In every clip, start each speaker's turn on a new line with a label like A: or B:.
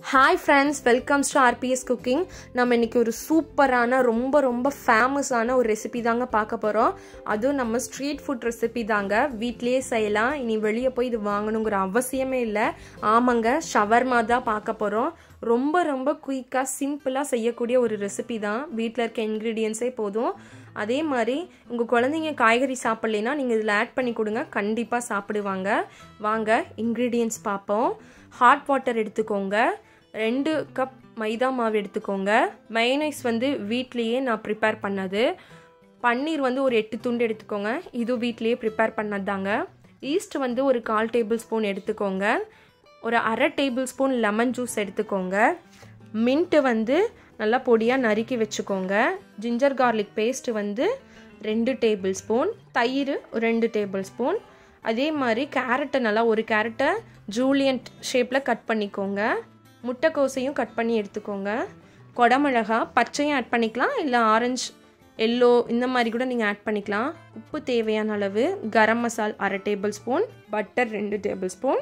A: hi friends welcomes to RBS cooking நம்ம இன்னைக்கு ஒரு சூப்பரான ரொம்ப ரொம்ப ஃபேமஸான ஒரு ரெசிபி தாங்க பார்க்க போகிறோம் அதுவும் நம்ம ஸ்ட்ரீட் ஃபுட் ரெசிபி தாங்க வீட்லேயே செய்யலாம் இனி வெளியே போய் இது வாங்கணுங்கிற அவசியமே இல்லை ஆமாங்க ஷவர்மா தான் பார்க்க போகிறோம் ரொம்ப ரொம்ப குயிக்காக சிம்பிளாக செய்யக்கூடிய ஒரு ரெசிபி தான் வீட்டில் இருக்க இன்க்ரீடியன்ஸே போதும் அதே மாதிரி உங்கள் குழந்தைங்க காய்கறி சாப்பிட்லைன்னா நீங்கள் இதில் ஆட் பண்ணி கொடுங்க கண்டிப்பாக சாப்பிடுவாங்க வாங்க இன்க்ரீடியன்ஸ் பார்ப்போம் ஹாட் வாட்டர் எடுத்துக்கோங்க ரெண்டு கப் மைதா மாவு எடுத்துக்கோங்க மைனைஸ் வந்து வீட்லேயே நான் ப்ரிப்பேர் பண்ணது பன்னீர் வந்து ஒரு எட்டு துண்டு எடுத்துக்கோங்க இது வீட்லேயே ப்ரிப்பேர் பண்ணது தாங்க ஈஸ்ட் வந்து ஒரு கால் டேபிள் ஸ்பூன் எடுத்துக்கோங்க ஒரு அரை டேபிள் ஸ்பூன் லெமன் ஜூஸ் எடுத்துக்கோங்க மின்ட்டு வந்து நல்லா பொடியாக நறுக்கி வச்சுக்கோங்க ஜிஞ்சர் கார்லிக் பேஸ்ட்டு வந்து ரெண்டு டேபிள் ஸ்பூன் தயிர் ரெண்டு டேபிள் ஸ்பூன் அதே மாதிரி கேரட்டை நல்லா ஒரு கேரட்டை ஜூலியன் ஷேப்பில் கட் பண்ணிக்கோங்க முட்டைக்கோசையும் கட் பண்ணி எடுத்துக்கோங்க கொடமிளகா பச்சையும் ஆட் பண்ணிக்கலாம் இல்லை ஆரஞ்சு எல்லோ இந்த மாதிரி கூட நீங்கள் ஆட் பண்ணிக்கலாம் உப்பு தேவையான அளவு கரம் மசால் அரை டேபிள் ஸ்பூன் பட்டர் ரெண்டு டேபிள் ஸ்பூன்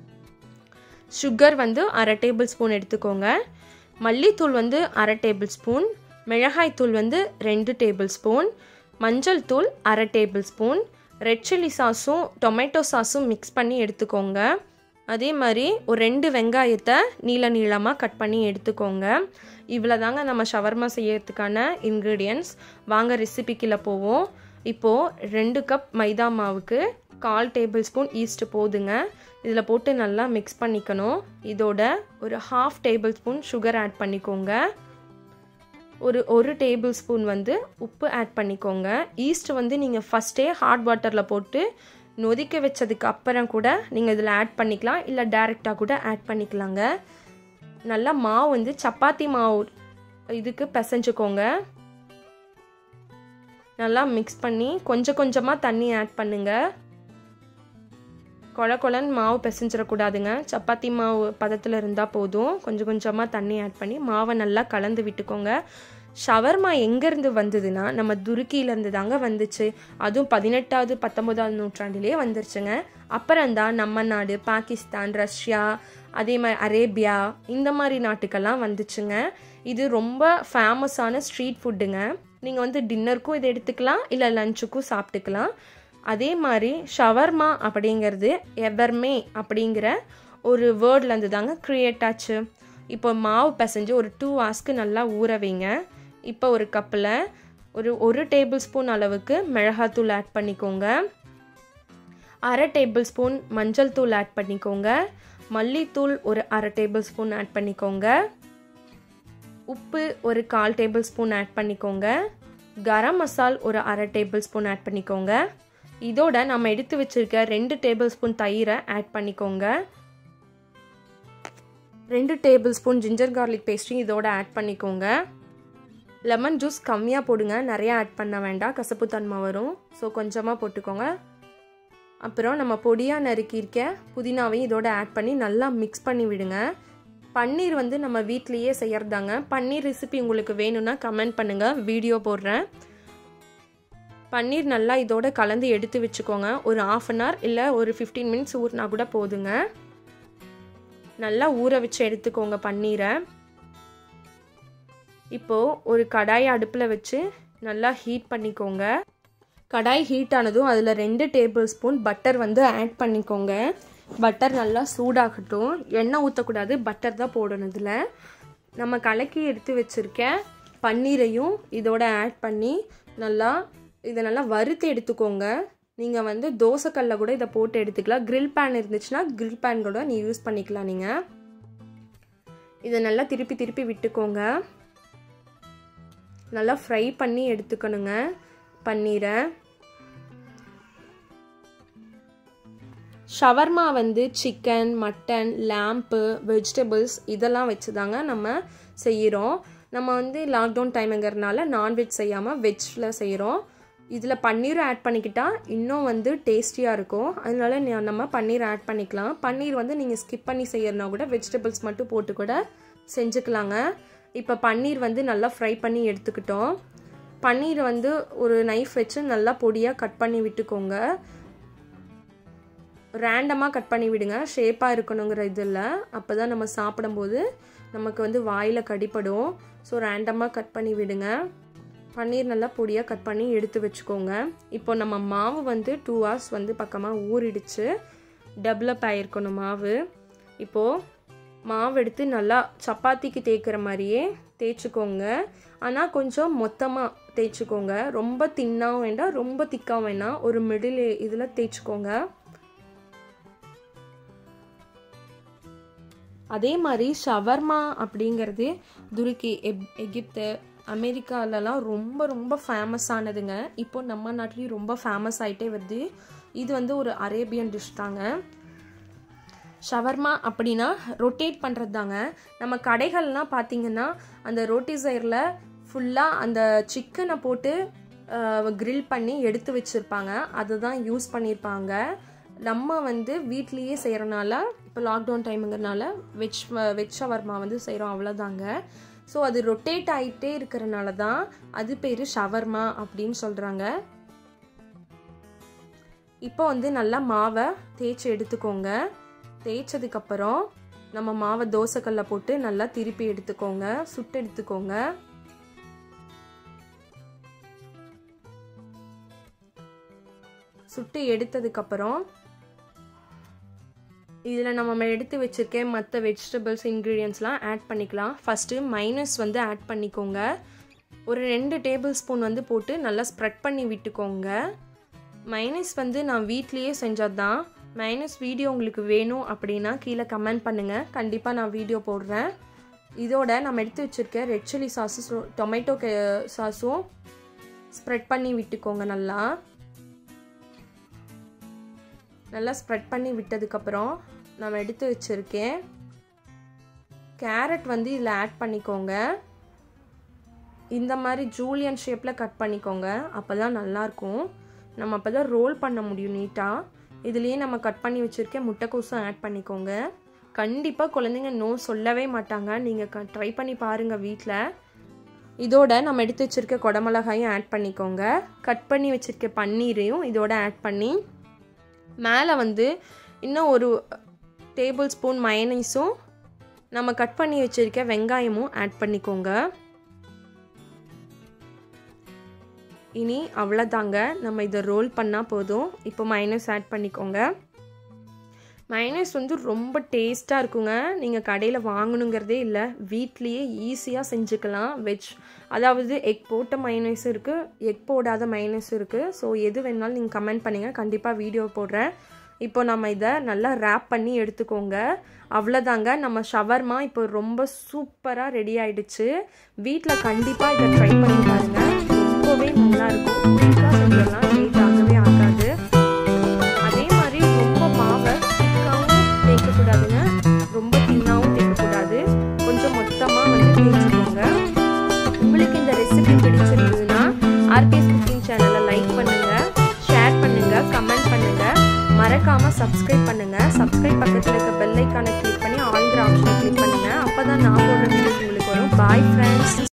A: சுகர் வந்து அரை டேபிள் ஸ்பூன் எடுத்துக்கோங்க மல்லித்தூள் வந்து அரை டேபிள் ஸ்பூன் மிளகாய்த்தூள் வந்து ரெண்டு டேபிள் ஸ்பூன் மஞ்சள் தூள் அரை டேபிள் ஸ்பூன் ரெட் சில்லி சாஸும் டொமேட்டோ சாஸும் மிக்ஸ் பண்ணி எடுத்துக்கோங்க அதே மாதிரி ஒரு ரெண்டு வெங்காயத்தை நீள நீளமாக கட் பண்ணி எடுத்துக்கோங்க இவ்வளோ தாங்க நம்ம ஷவர்மா செய்யறதுக்கான இன்க்ரீடியன்ட்ஸ் வாங்க ரெசிபிக்கில் போவோம் இப்போது ரெண்டு கப் மைதா மாவுக்கு கால் டேபிள் ஸ்பூன் ஈஸ்ட் போதுங்க இதில் போட்டு நல்லா மிக்ஸ் பண்ணிக்கணும் இதோட ஒரு half tablespoon sugar add பண்ணிக்கோங்க ஒரு ஒரு டேபிள் ஸ்பூன் வந்து உப்பு ஆட் பண்ணிக்கோங்க ஈஸ்ட் வந்து நீங்கள் ஃபஸ்ட்டே ஹாட் வாட்டரில் போட்டு நொதிக்க வச்சதுக்கு அப்புறம் கூட நீங்கள் இதில் ஆட் பண்ணிக்கலாம் இல்லை டேரெக்டாக கூட ஆட் பண்ணிக்கலாங்க நல்லா மாவு வந்து சப்பாத்தி மாவு இதுக்கு பிசைஞ்சுக்கோங்க நல்லா மிக்ஸ் பண்ணி கொஞ்சம் கொஞ்சமாக தண்ணி ஆட் பண்ணுங்கள் கொல கொலன்னு மாவு பிசைஞ்சிடக்கூடாதுங்க சப்பாத்தி மாவு பதத்தில் இருந்தால் போதும் கொஞ்சம் கொஞ்சமாக தண்ணி ஆட் பண்ணி மாவை நல்லா கலந்து விட்டுக்கோங்க ஷவர்மா எங்கேருந்து வந்ததுன்னா நம்ம துருக்கியிலேருந்து தாங்க வந்துச்சு அதுவும் பதினெட்டாவது பத்தொம்போதாவது நூற்றாண்டிலே வந்துருச்சுங்க அப்புறம்தான் நம்ம நாடு பாகிஸ்தான் ரஷ்யா அதே மாதிரி அரேபியா இந்த மாதிரி நாட்டுக்கெல்லாம் வந்துச்சுங்க இது ரொம்ப ஃபேமஸான ஸ்ட்ரீட் ஃபுட்டுங்க நீங்கள் வந்து டின்னருக்கும் இதை எடுத்துக்கலாம் இல்லை லஞ்சுக்கும் சாப்பிட்டுக்கலாம் அதே மாதிரி ஷவர்மா அப்படிங்கிறது எவர்மே அப்படிங்கிற ஒரு வேர்ட்லேருந்து தாங்க க்ரியேட் ஆச்சு இப்போ மாவு பிசைஞ்சு ஒரு டூ ஹவர்ஸ்க்கு நல்லா ஊற வைங்க இப்போ ஒரு கப்பில் ஒரு ஒரு டேபிள் ஸ்பூன் அளவுக்கு மிளகாத்தூள் ஆட் பண்ணிக்கோங்க அரை டேபிள் ஸ்பூன் மஞ்சள் தூள் ஆட் பண்ணிக்கோங்க மல்லித்தூள் ஒரு அரை டேபிள் ஸ்பூன் ஆட் பண்ணிக்கோங்க உப்பு ஒரு கால் டேபிள் ஸ்பூன் ஆட் பண்ணிக்கோங்க கரம் மசால் ஒரு அரை டேபிள் ஸ்பூன் ஆட் பண்ணிக்கோங்க இதோட நம்ம எடுத்து வச்சிருக்க ரெண்டு டேபிள் ஸ்பூன் தயிரை ஆட் பண்ணிக்கோங்க ரெண்டு டேபிள் ஸ்பூன் ஜிஞ்சர் கார்லிக் பேஸ்ட்ரியும் இதோட ஆட் பண்ணிக்கோங்க லெமன் ஜூஸ் கம்மியாக போடுங்க நிறையா ஆட் பண்ண வேண்டாம் கசப்பு தன்மை வரும் ஸோ கொஞ்சமாக போட்டுக்கோங்க அப்புறம் நம்ம பொடியாக நறுக்கியிருக்க புதினாவையும் இதோட ஆட் பண்ணி நல்லா மிக்ஸ் பண்ணி விடுங்க பன்னீர் வந்து நம்ம வீட்லேயே செய்யறதாங்க பன்னீர் ரெசிபி உங்களுக்கு வேணும்னா கமெண்ட் பண்ணுங்கள் வீடியோ போடுறேன் பன்னீர் நல்லா இதோட கலந்து எடுத்து வச்சுக்கோங்க ஒரு ஆஃப் அன் ஹவர் இல்லை ஒரு ஃபிஃப்டீன் மினிட்ஸ் ஊறினா கூட போதுங்க நல்லா ஊற வச்சு எடுத்துக்கோங்க பன்னீரை இப்போது ஒரு கடாயை அடுப்பில் வச்சு நல்லா ஹீட் பண்ணிக்கோங்க கடாய் ஹீட் ஆனதும் அதில் ரெண்டு டேபிள் ஸ்பூன் பட்டர் வந்து ஆட் பண்ணிக்கோங்க பட்டர் நல்லா சூடாகட்டும் எண்ணெய் ஊற்றக்கூடாது பட்டர் தான் போடணும் இதில் நம்ம கலக்கி எடுத்து வச்சுருக்க பன்னீரையும் இதோட ஆட் பண்ணி நல்லா இதை நல்லா வறுத்து எடுத்துக்கோங்க நீங்கள் வந்து தோசைக்கல்ல கூட இதை போட்டு எடுத்துக்கலாம் கிரில் பேன் இருந்துச்சுன்னா கிரில் பேன் கூட நீ யூஸ் பண்ணிக்கலாம் நீங்கள் இதை நல்லா திருப்பி திருப்பி விட்டுக்கோங்க நல்லா ஃப்ரை பண்ணி எடுத்துக்கணுங்க பன்னீரை ஷவர்மா வந்து சிக்கன் மட்டன் லேம்ப்பு வெஜிடபிள்ஸ் இதெல்லாம் வச்சு தாங்க நம்ம செய்கிறோம் நம்ம வந்து லாக்டவுன் டைமுங்கிறதுனால நான்வெஜ் செய்யாமல் வெஜ்ஜில் செய்கிறோம் இதில் பன்னீர் ஆட் பண்ணிக்கிட்டால் இன்னும் வந்து டேஸ்டியாக இருக்கும் அதனால நம்ம பன்னீர் ஆட் பண்ணிக்கலாம் பன்னீர் வந்து நீங்கள் ஸ்கிப் பண்ணி செய்யறனா கூட வெஜிடபிள்ஸ் மட்டும் போட்டு கூட செஞ்சுக்கலாங்க இப்போ பன்னீர் வந்து நல்லா ஃப்ரை பண்ணி எடுத்துக்கிட்டோம் பன்னீர் வந்து ஒரு நைஃப் வச்சு நல்லா பொடியாக கட் பண்ணி விட்டுக்கோங்க ரேண்டமாக கட் பண்ணி விடுங்க ஷேப்பாக இருக்கணுங்கிற இது இல்லை அப்போ தான் நம்ம சாப்பிடும்போது நமக்கு வந்து வாயில் கடிப்படும் ஸோ ரேண்டமாக கட் பண்ணி விடுங்க பன்னீர் நல்லா பொடியாக கட் பண்ணி எடுத்து வச்சுக்கோங்க இப்போ நம்ம மாவு வந்து டூ ஹவர்ஸ் வந்து பக்கமாக ஊறிடுச்சு டெவலப் ஆகிருக்கணும் மாவு இப்போது மாவு எடுத்து நல்லா சப்பாத்திக்கு தேய்க்கிற மாதிரியே தேய்ச்சிக்கோங்க ஆனால் கொஞ்சம் மொத்தமாக தேய்ச்சிக்கோங்க ரொம்ப தின்னாகவும் வேண்டாம் ரொம்ப திக்காகவும் வேண்டாம் ஒரு மிடில் இதில் தேய்ச்சிக்கோங்க அதே மாதிரி ஷவர்மா அப்படிங்கிறது துருக்கி எப் எகிப்து அமெரிக்காலலாம் ரொம்ப ரொம்ப ஃபேமஸ் ஆனதுங்க இப்போ நம்ம நாட்டிலையும் ரொம்ப ஃபேமஸ் ஆகிட்டே வருது இது வந்து ஒரு அரேபியன் டிஷ் தாங்க ஷவர்மா அப்படின்னா ரொட்டேட் பண்ணுறது தாங்க நம்ம கடைகள்லாம் பார்த்தீங்கன்னா அந்த ரோட்டிசைரில் ஃபுல்லாக அந்த சிக்கனை போட்டு க்ரில் பண்ணி எடுத்து வச்சுருப்பாங்க அதை தான் யூஸ் பண்ணியிருப்பாங்க நம்ம வந்து வீட்லேயே செய்கிறனால இப்போ லாக்டவுன் டைமுங்கிறனால வெஜ் வெஜ் ஷவர்மா வந்து செய்கிறோம் அவ்வளோதாங்க ஸோ அது ரொட்டேட் ஆகிட்டே இருக்கிறனால தான் அது பேர் ஷவர்மா அப்படின்னு சொல்கிறாங்க இப்போ வந்து நல்லா மாவை தேய்ச்சி எடுத்துக்கோங்க தேய்ச்சதுக்கப்புறம் நம்ம மாவை தோசைக்கல்ல போட்டு நல்லா திருப்பி எடுத்துக்கோங்க சுட்டு எடுத்துக்கோங்க சுட்டு எடுத்ததுக்கப்புறம் இதில் நம்ம எடுத்து வச்சுருக்கேன் மற்ற வெஜிடபிள்ஸ் இன்க்ரீடியன்ஸ்லாம் ஆட் பண்ணிக்கலாம் ஃபஸ்ட்டு மைனஸ் வந்து ஆட் பண்ணிக்கோங்க ஒரு ரெண்டு டேபிள் ஸ்பூன் வந்து போட்டு நல்லா ஸ்ப்ரெட் பண்ணி விட்டுக்கோங்க மைனஸ் வந்து நான் வீட்லேயே செஞ்சது தான் மைனஸ் வீடியோ உங்களுக்கு வேணும் அப்படின்னா கீழே கமெண்ட் பண்ணுங்கள் கண்டிப்பாக நான் வீடியோ போடுறேன் இதோட நம்ம எடுத்து வச்சுருக்க ரெட் சில்லி சாஸும் டொமேட்டோ சாஸும் ஸ்ப்ரெட் பண்ணி விட்டுக்கோங்க நல்லா நல்லா ஸ்ப்ரெட் பண்ணி விட்டதுக்கப்புறம் நம்ம எடுத்து வச்சுருக்கேன் கேரட் வந்து இதில் ஆட் பண்ணிக்கோங்க இந்த மாதிரி ஜூலியன் ஷேப்பில் கட் பண்ணிக்கோங்க அப்போ தான் நல்லாயிருக்கும் நம்ம அப்போ தான் ரோல் பண்ண முடியும் நீட்டாக இதுலேயே நம்ம கட் பண்ணி வச்சுருக்க முட்டைக்கோஸும் ஆட் பண்ணிக்கோங்க கண்டிப்பாக குழந்தைங்க நோ சொல்லவே மாட்டாங்க நீங்கள் க ட்ரை பண்ணி பாருங்கள் வீட்டில் இதோட நம்ம எடுத்து வச்சுருக்க குடமிளகாயும் ஆட் பண்ணிக்கோங்க கட் பண்ணி வச்சுருக்க பன்னீரையும் இதோட ஆட் பண்ணி மேலே வந்து இன்னும் ஒரு டேபிள் ஸ்பூன் மயனைஸும் நம்ம கட் பண்ணி வச்சுருக்க வெங்காயமும் ஆட் பண்ணிக்கோங்க இனி அவ்வளோதாங்க நம்ம இதை ரோல் பண்ணால் போதும் இப்போ மைனஸ் ஆட் பண்ணிக்கோங்க மைனஸ் வந்து ரொம்ப டேஸ்ட்டாக இருக்குங்க நீங்கள் கடையில் வாங்கணுங்கிறதே இல்லை வீட்லேயே ஈஸியாக செஞ்சுக்கலாம் வெஜ் அதாவது எக் போட்ட மைனஸும் இருக்குது எக் போடாத மைனஸும் இருக்குது ஸோ எது வேணாலும் நீங்கள் கமெண்ட் பண்ணுங்கள் கண்டிப்பாக வீடியோ போடுறேன் இப்போ நம்ம இதை நல்லா ரேப் பண்ணி எடுத்துக்கோங்க அவ்வளோதாங்க நம்ம ஷவர்மா இப்போ ரொம்ப சூப்பராக ரெடி ஆயிடுச்சு வீட்டில் கண்டிப்பாக இதை ட்ரை பண்ணி பாருங்கள் ரொம்பவே நல்லா இருக்கும் குயிக்காக செஞ்சிடலாம் லேட் ஆகவே ஆகாது அதே மாதிரி ரொம்ப மாவை திக்காவும் தேய்க்கக்கூடாதுங்க ரொம்ப தின்னாவும் தேய்க்கக்கூடாது கொஞ்சம் மொத்தமாக வந்து தேய்ச்சிக்கோங்க உங்களுக்கு இந்த ரெசிபி பிடிச்சிருந்ததுன்னா ஆர்பிஎஸ் குக்கிங் சேனலை லைக் பண்ணுங்கள் ஷேர் பண்ணுங்கள் கமெண்ட் பண்ணுங்கள் மறக்காமல் சப்ஸ்கிரைப் பண்ணுங்கள் சப்ஸ்கிரைப் பக்கத்தில் இருக்க பெல் ஐக்கானை கிளிக் பண்ணி ஆல்கிற ஆப்ஷனை கிளிக் பண்ணுங்கள் அப்போ தான் நான் போடுற வீடியோஸ் உங்களுக்கு வரும் பாய் ஃப்ரெண்ட்ஸ்